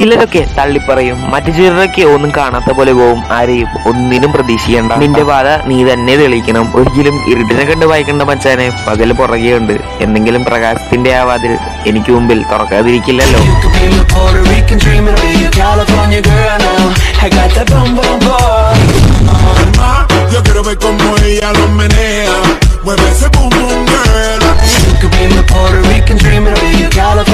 ചിലരൊക്കെ തള്ളിപ്പറയും മറ്റു ചിലരൊക്കെ ഒന്നും കാണാത്ത പോലെ പോവും ആരെയും ഒന്നിനും പ്രതീക്ഷിക്കേണ്ട നിന്റെ പാത നീ തന്നെ തെളിയിക്കണം ഒരിക്കലും ഇരുട്ടിനെ കണ്ട് വായിക്കേണ്ട മച്ചാനെ പകൽ പുറകെ ഉണ്ട് എന്തെങ്കിലും പ്രകാശത്തിന്റെ ആ വാതിൽ എനിക്ക് മുമ്പിൽ തുറക്കാതിരിക്കില്ലല്ലോ You could be my Puerto Rican dream and be a California girl now. I got that boom boom boom. alma. Yo quiero ver cómo ella lo menea. Mueve ese boom boom girl. You could be my Puerto Rican dream and be a California.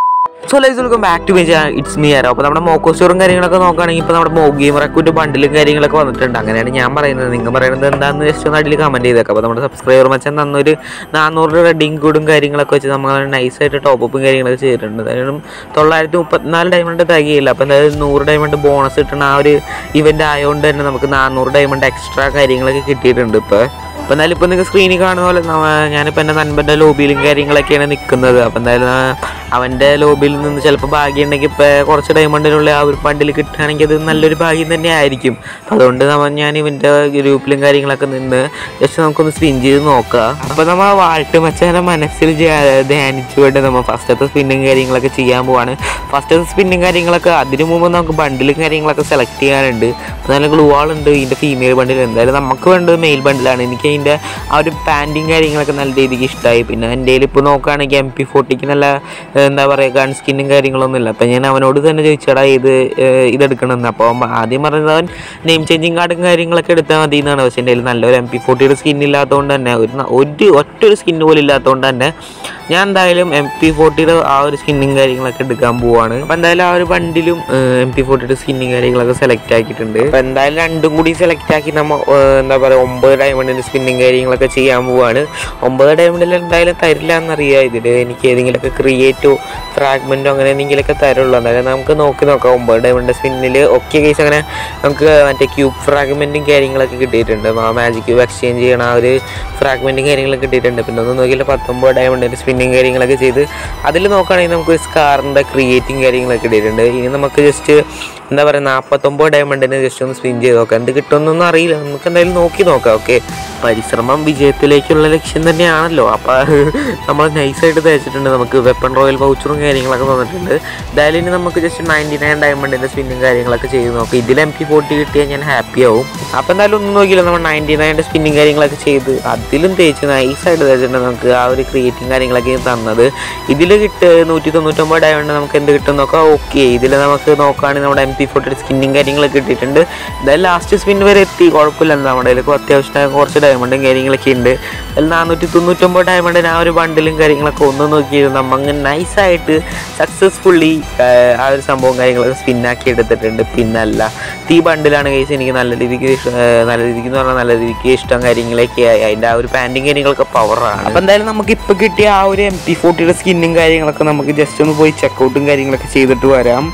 So lies welcome back to my it's me ആരോ അപ്പോൾ നമ്മുടെ മോക്കോ സ്റ്റോറും കാര്യങ്ങളൊക്കെ നോക്കുകയാണെങ്കിൽ ഇപ്പോൾ നമ്മുടെ മോ game റെക്കൂട്ട് ബണ്ടിലും കാര്യങ്ങളൊക്കെ വന്നിട്ടുണ്ട് അങ്ങനെയാണ് ഞാൻ പറയുന്നത് നിങ്ങൾ പറയുന്നത് എന്താണെന്ന് ജസ്റ്റ് ഒന്ന് അടിയിൽ കമൻറ്റ് ചെയ്തേക്കാം അപ്പോൾ നമ്മുടെ സബ്സ്ക്രൈബർ മച്ചാൻ തന്നൊരു നാനൂറ് റെഡിങ് കൂടും കാര്യങ്ങളൊക്കെ വെച്ച് നമ്മൾ നൈസായിട്ട് ടോപ്പും കാര്യങ്ങളൊക്കെ ചെയ്തിട്ടുണ്ട് അതായത് തൊള്ളായിരത്തി മുപ്പത്തിനാല് ഡയമണ്ട് തികയില്ല അപ്പോൾ എന്തായാലും നൂറ് ഡയമണ്ട് ബോണസ് കിട്ടുന്ന ആ ഒരു ഇവൻ്റ് ആയതുകൊണ്ട് തന്നെ നമുക്ക് നാനൂറ് ഡയമണ്ട് എക്സ്ട്രാ കാര്യങ്ങളൊക്കെ കിട്ടിയിട്ടുണ്ട് ഇപ്പോൾ അപ്പോൾ എന്തായാലും ഇപ്പോൾ നിങ്ങൾ സ്ക്രീനിൽ കാണുന്ന പോലെ നമ്മ- ഞാനിപ്പോൾ എൻ്റെ നൻപൻ്റെ ലോബിയിലും കാര്യങ്ങളൊക്കെയാണ് നിൽക്കുന്നത് അപ്പോൾ എന്തായാലും ആ, അവൻ്റെ ലോബിയിൽ നിന്ന് ചിലപ്പോൾ ഭാഗ്യം ഉണ്ടെങ്കിൽ ഇപ്പോൾ കുറച്ച് ഡയമണ്ടിനുള്ള ആ ഒരു ബണ്ടിൽ കിട്ടുകയാണെങ്കിൽ അത് നല്ലൊരു ഭാഗ്യം തന്നെ ആയിരിക്കും അപ്പോൾ അതുകൊണ്ട് നമ്മൾ ഞാൻ ഇവൻ്റെ ഗ്രൂപ്പിലും കാര്യങ്ങളൊക്കെ നിന്ന് ജസ്റ്റ് നമുക്കൊന്ന് സ്പിൻ ചെയ്ത് നോക്കാം അപ്പോൾ നമ്മൾ വാൾട്ട് മച്ചാനെ മനസ്സിൽ ജ- ധ്യാനിച്ചുകൊണ്ട് നമ്മൾ ഫസ്റ്റത്തെ സ്പിന്നും കാര്യങ്ങളൊക്കെ ചെയ്യാൻ പോവാണ് ഫസ്റ്റത്തെ സ്പിന്നും കാര്യങ്ങളൊക്കെ അതിന് മുമ്പ് നമുക്ക് ബണ്ടിലും കാര്യങ്ങളൊക്കെ സെലക്ട് ചെയ്യാനുണ്ട് അപ്പോൾ നല്ല ഗ്ലൂ ആളുണ്ട് ഇതിൻ്റെ ഫീമെയിൽ ബണ്ടിൽ എന്തായാലും നമുക്ക് വേണ്ടത് മെയിൽ ബണ്ടിലാണ് എനിക്ക് അതിൻ്റെ ആ ഒരു പാൻറ്റും കാര്യങ്ങളൊക്കെ നല്ല രീതിക്ക് ഇഷ്ടമായി പിന്നെ എൻ്റെ കയ്യിൽ ഇപ്പോൾ നോക്കുകയാണെങ്കിൽ എം പി ഫോർട്ടിക്ക് നല്ല ഏഹ്, എന്താ പറയുക ഗൺ സ്കിന്നും കാര്യങ്ങളൊന്നും ഇല്ല അപ്പം ഞാൻ അവനോട് തന്നെ ചോദിച്ചടാ ഇത് ഏഹ്, ഇതെടുക്കണമെന്ന് അപ്പോൾ അവൻ ആദ്യം പറഞ്ഞത് അവൻ നെയിം ചേഞ്ചിങ് കാർഡും കാര്യങ്ങളൊക്കെ എടുത്താൽ മതി എന്നാണ് പക്ഷേ എൻ്റെ കയ്യിൽ നല്ലൊരു എം പി ഫോർട്ടിയുടെ സ്കിൻ ഇല്ലാത്തതുകൊണ്ട് തന്നെ ഒരു ന- ഒരു ഒറ്റ ഒരു സ്കിൻ പോലും ഇല്ലാത്തതുകൊണ്ട് തന്നെ ഞാൻ എന്തായാലും എം പി ഫോർട്ടിയുടെ ആ ഒരു സ്കിന്നും കാര്യങ്ങളൊക്കെ എടുക്കാൻ പോവാണ് അപ്പോൾ എന്തായാലും ആ ഒരു ബണ്ടിലും എം പി ഫോർട്ടിയുടെ സ്കിന്നും കാര്യങ്ങളൊക്കെ സെലക്ട് ആക്കിയിട്ടുണ്ട് അപ്പോൾ എന്തായാലും രണ്ടും കൂടി സെലക്ട് ആക്കി നമ്മൾ എന്താ പറയുക ഒമ്പത് ഡയമണ്ടിൻ്റെ സ്പിന്നും കാര്യങ്ങളൊക്കെ ചെയ്യാൻ പോവാണ് ഒമ്പത് ഡയമണ്ടിൽ എന്തായാലും തരില്ല എന്നറിയാം ഇതിൽ എനിക്ക് ഏതെങ്കിലുമൊക്കെ ക്രിയേറ്റോ ഫ്രാഗ്മെൻറ്റോ അങ്ങനെ എന്തെങ്കിലുമൊക്കെ തരുള്ളൂ എന്തായാലും നമുക്ക് നോക്കി നോക്കാം ഒമ്പത് ഡയമണ്ട് സ്പിന്നിൽ ഒക്കെ കേസ് അങ്ങനെ നമുക്ക് മറ്റേ ക്യൂബ് ഫ്രാഗ്മെൻറ്റും കാര്യങ്ങളൊക്കെ കിട്ടിയിട്ടുണ്ട് ആ മാജിക് ക്യൂബ് എക്സ്ചേഞ്ച് ചെയ്യണ ആ ഒരു ഫ്രാഗ്മെൻറ്റും കാര്യങ്ങളൊക്കെ കിട്ടിയിട്ടുണ്ട് പിന്നെ ഒന്ന് നോക്കിയാൽ പത്തൊമ്പത് ഡയമണ്ടിൻ്റെ സ്പിന്നും കാര്യങ്ങളൊക്കെ ചെയ്ത് അതിൽ നോക്കുകയാണെങ്കിൽ നമുക്ക് സ്കാറിൻ്റെ ക്രിയേറ്റിംഗ് കാര്യങ്ങളൊക്കെ കിട്ടിയിട്ടുണ്ട് ഇനി നമുക്ക് ജസ്റ്റ് എന്താ പറയുക നാൽപ്പത്തൊമ്പത് ഡയമണ്ടിന് ജസ്റ്റ് ഒന്ന് സ്പിൻ ചെയ്ത് നോക്കാം എന്ത് കിട്ടുമെന്നൊന്നും അറിയില്ല നമുക്ക് എന്തായാലും നോക്കി നോക്കാം ഓക്കെ പരിശ്രമം വിജയത്തിലേക്കുള്ള ലക്ഷ്യം തന്നെയാണല്ലോ അപ്പോൾ നമ്മൾ നൈസായിട്ട് തയ്ച്ചിട്ടുണ്ട് നമുക്ക് വെപ്പൺ റോയൽ വൗച്ചറും കാര്യങ്ങളൊക്കെ തന്നിട്ടുണ്ട് എന്തായാലും ഇനി നമുക്ക് ജസ്റ്റ് നയൻറ്റി നയൻ ഡയമണ്ടിൻ്റെ സ്പിന്നും കാര്യങ്ങളൊക്കെ ചെയ്ത് നോക്കാം ഇതിൽ എം പി ഫോർട്ടി കിട്ടിയാൽ ഞാൻ ഹാപ്പി ആവും അപ്പോൾ എന്തായാലും ഒന്നും നോക്കിയില്ല നമ്മൾ നയൻറ്റി നയൻ്റെ സ്പിന്നും കാര്യങ്ങളൊക്കെ ചെയ്ത് അതിലും തേച്ച് നൈസായിട്ട് തയ്ച്ചിട്ടുണ്ട് നമുക്ക് ആ ഒരു ക്രിയേറ്റിംഗ് കാര്യങ്ങളൊക്കെ തന്നത് ഇതിൽ കിട്ട് നൂറ്റി തൊണ്ണൂറ്റൊമ്പത് ഡയമണ്ട് നമുക്ക് എന്ത് കിട്ടും നോക്കാം ഓക്കെ ഇതിൽ നമുക്ക് നോക്കുകയാണെങ്കിൽ നമ്മുടെ എം പി ഫോർട്ടിയുടെ സ്കിന്നും കാര്യങ്ങളൊക്കെ കിട്ടിയിട്ടുണ്ട് എന്തായാലും ലാസ്റ്റ് സ്പിൻ വരെ എത്തി കുഴപ്പമില്ല നമ്മുടെ കയ്യിൽ അത്യാവശ്യം കുറച്ച് ഡയമണ്ടും കാര്യങ്ങളൊക്കെ ഉണ്ട് അതിൽ നാനൂറ്റി തൊണ്ണൂറ്റൊമ്പത് ഡയമണ്ടിന് ആ ഒരു ബണ്ടിലും കാര്യങ്ങളൊക്കെ ഒന്ന് നോക്കിയത് നമ്മൾ അങ്ങനെ നൈസായിട്ട് സക്സസ്ഫുള്ളി ആ ഒരു സംഭവം കാര്യങ്ങളൊക്കെ സ്പിന്നാക്കി എടുത്തിട്ടുണ്ട് പിന്നല്ല ഈ ബണ്ടിലാണ് കേസ് എനിക്ക് നല്ല രീതിക്ക് ഇഷ്ടം- ആ, നല്ല രീതിക്ക് എന്ന് പറഞ്ഞാൽ നല്ല രീതിക്ക് ഇഷ്ടം കാര്യങ്ങളൊക്കെ ആയി അതിൻ്റെ ആ ഒരു പാൻറ്റും കാര്യങ്ങളൊക്കെ പവറാണ് അപ്പോൾ എന്തായാലും നമുക്ക് ഇപ്പോൾ കിട്ടിയ ആ ഒരു എം പി ഫോർട്ടിയുടെ സ്കിന്നും കാര്യങ്ങളൊക്കെ നമുക്ക് ജസ്റ്റ് ഒന്ന് പോയി ചെക്കൗട്ടും കാര്യങ്ങളൊക്കെ ചെയ്തിട്ട് വരാം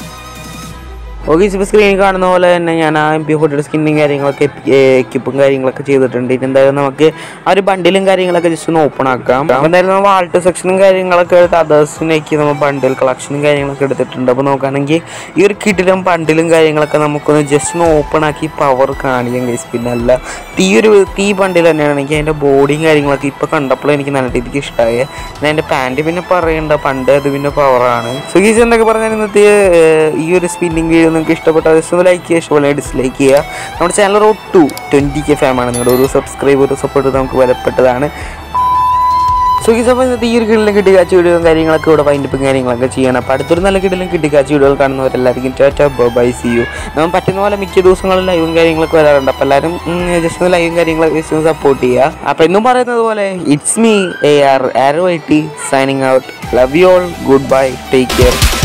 ഓക്കെ ഇപ്പോൾ സ്ക്രീനിൽ കാണുന്ന പോലെ തന്നെ ഞാൻ ആ എം പി ഫോർട്ടിയുടെ സ്കിന്നും കാര്യങ്ങളൊക്കെ എക്യുപ്പും കാര്യങ്ങളൊക്കെ ചെയ്തിട്ടുണ്ട് ഇനി എന്തായാലും നമുക്ക് ആ ഒരു ബണ്ടിലും കാര്യങ്ങളൊക്കെ ജസ്റ്റ് ഒന്ന് ഓപ്പൺ ആക്കാം അപ്പോൾ എന്തായാലും നമ്മൾ ആൾട്ട് സെക്ഷനും കാര്യങ്ങളൊക്കെ എടുത്ത് അതേഴ്സിനേക്ക് നമ്മൾ ബണ്ടിൽ കളക്ഷനും കാര്യങ്ങളൊക്കെ എടുത്തിട്ടുണ്ട് അപ്പോൾ നോക്കുകയാണെങ്കിൽ ഈ ഒരു കിട്ടിലും ബണ്ടിലും കാര്യങ്ങളൊക്കെ നമുക്കൊന്ന് ജസ്റ്റ് ഒന്ന് ഓപ്പൺ ആക്കി പവർ കാണിക്കാൻ കഴിയും പിന്നെ അല്ല ഈ ഒരു ഈ ബണ്ടിൽ തന്നെയാണ് എനിക്ക് അതിൻ്റെ ബോഡിയും കാര്യങ്ങളൊക്കെ ഇപ്പോൾ കണ്ടപ്പോൾ എനിക്ക് നല്ല രീതിക്ക് ഇഷ്ടമായി പിന്നെ അതിൻ്റെ പാൻറ്റ് പിന്നെ പറയണ്ട പണ്ട് അത് പിന്നെ പവറാണ് സുഗീസ് എന്നൊക്കെ പറഞ്ഞാൽ ഇന്നത്തെ ഏഹ്, ഈ ഒരു സ്പിന്നിങ് വീഡിയോ നിങ്ങൾക്ക് ഇഷ്ടപ്പെട്ടാൽ ജസ്റ്റ് ഒന്ന് ലൈക്ക് ചെയ്യുക ഇഷ്ടപോലെ ഡിസ്ലൈക്ക് ചെയ്യുക നമ്മുടെ channel road to twenty K ഫാമാണ് നിങ്ങളുടെ ഒരു സബ്സ്ക്രൈബ് ഒരു സപ്പോർട്ട് നമുക്ക് വിലപ്പെട്ടതാണ് സുഖി അപ്പോൾ ഇന്നത്തെ ഈ ഒരു കിടിലും കിട്ടിക്കാച്ച വീഡിയോയും കാര്യങ്ങളൊക്കെ ഇവിടെ വൈൻഡപ്പും കാര്യങ്ങളൊക്കെ ചെയ്യണം അപ്പോൾ അടുത്തൊരു നല്ല കിടിലും കിട്ടിക്കാച്ച വീഡിയോകൾ കാണുന്നവരെല്ലാവർക്കും ടാറ്റ ബൈ സി യു നമ്മൾ പറ്റുന്ന പോലെ മിക്ക ദിവസങ്ങളിൽ ലൈവും കാര്യങ്ങളൊക്കെ വരാറുണ്ട് അപ്പോൾ എല്ലാവരും ജസ്റ്റ് ഒന്ന് ലൈവും കാര്യങ്ങളൊക്കെ ജസ്റ്റ് ഒന്ന് സപ്പോർട്ട് ചെയ്യുക അപ്പോൾ എന്നും പറയുന്നത് പോലെ it's me A R R Y T signing out love you all goodbye take care